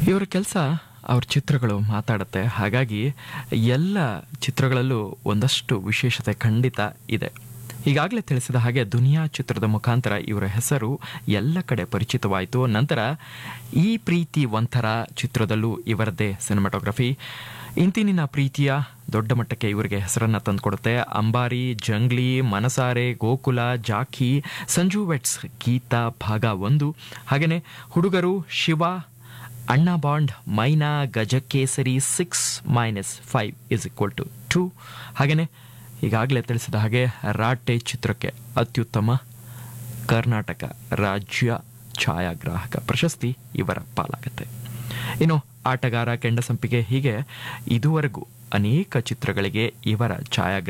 ಇವರ ಕೆಲಸ ಅವ್ರ ಚಿತ್ರಗಳು ಮಾತಾಡುತ್ತೆ ಹಾಗಾಗಿ ಎಲ್ಲ ಚಿತ್ರಗಳಲ್ಲೂ ಒಂದಷ್ಟು ವಿಶೇಷತೆ ಖಂಡಿತ ಇದೆ ಈಗಾಗಲೇ ತಿಳಿಸಿದ ಹಾಗೆ ದುನಿಯಾ ಚಿತ್ರದ ಮುಖಾಂತರ ಇವರ ಹೆಸರು ಎಲ್ಲ ಕಡೆ ಪರಿಚಿತವಾಯಿತು ನಂತರ ಈ ಪ್ರೀತಿ ಒಂಥರ ಚಿತ್ರದಲ್ಲೂ ಇವರದ್ದೇ ಸಿನಿಮಾಟೋಗ್ರಫಿ ಇಂತಿನಿನ ಪ್ರೀತಿಯ ದೊಡ್ಡ ಮಟ್ಟಕ್ಕೆ ಇವರಿಗೆ ಹೆಸರನ್ನ ತಂದುಕೊಡುತ್ತೆ ಅಂಬಾರಿ ಜಂಗ್ಲಿ ಮನಸಾರೆ ಗೋಕುಲ ಜಾಕಿ ಸಂಜು ವೆಟ್ಸ್ ಗೀತಾ ಭಾಗ ಒಂದು ಹಾಗೆಯೇ Hudugaru Shiva Anna Bond Mynaa Gajakesari six minus five is equal to two ಹಾಗೆಯೇ ಈಗಾಗಲೇ ತಿಳಿಸಿದ ಹಾಗೆ ರಾಟೆ ಚಿತ್ರಕ್ಕೆ ಅತ್ಯುತ್ತಮ ಕರ್ನಾಟಕ ರಾಜ್ಯ ಛಾಯಾಗ್ರಾಹಕ ಪ್ರಶಸ್ತಿ ಇವರ ಪಾಲಾಗತ್ತೆ ಇನ್ನು ಆಟಗಾರ ಕೆಂಡಸಂಪಿಗೆ ಹೀಗೆ ಇದುವರೆಗೂ ಅನೇಕ ಚಿತ್ರಗಳಿಗೆ ಇವರ ಛಾಯಾಗ್ರಾಹ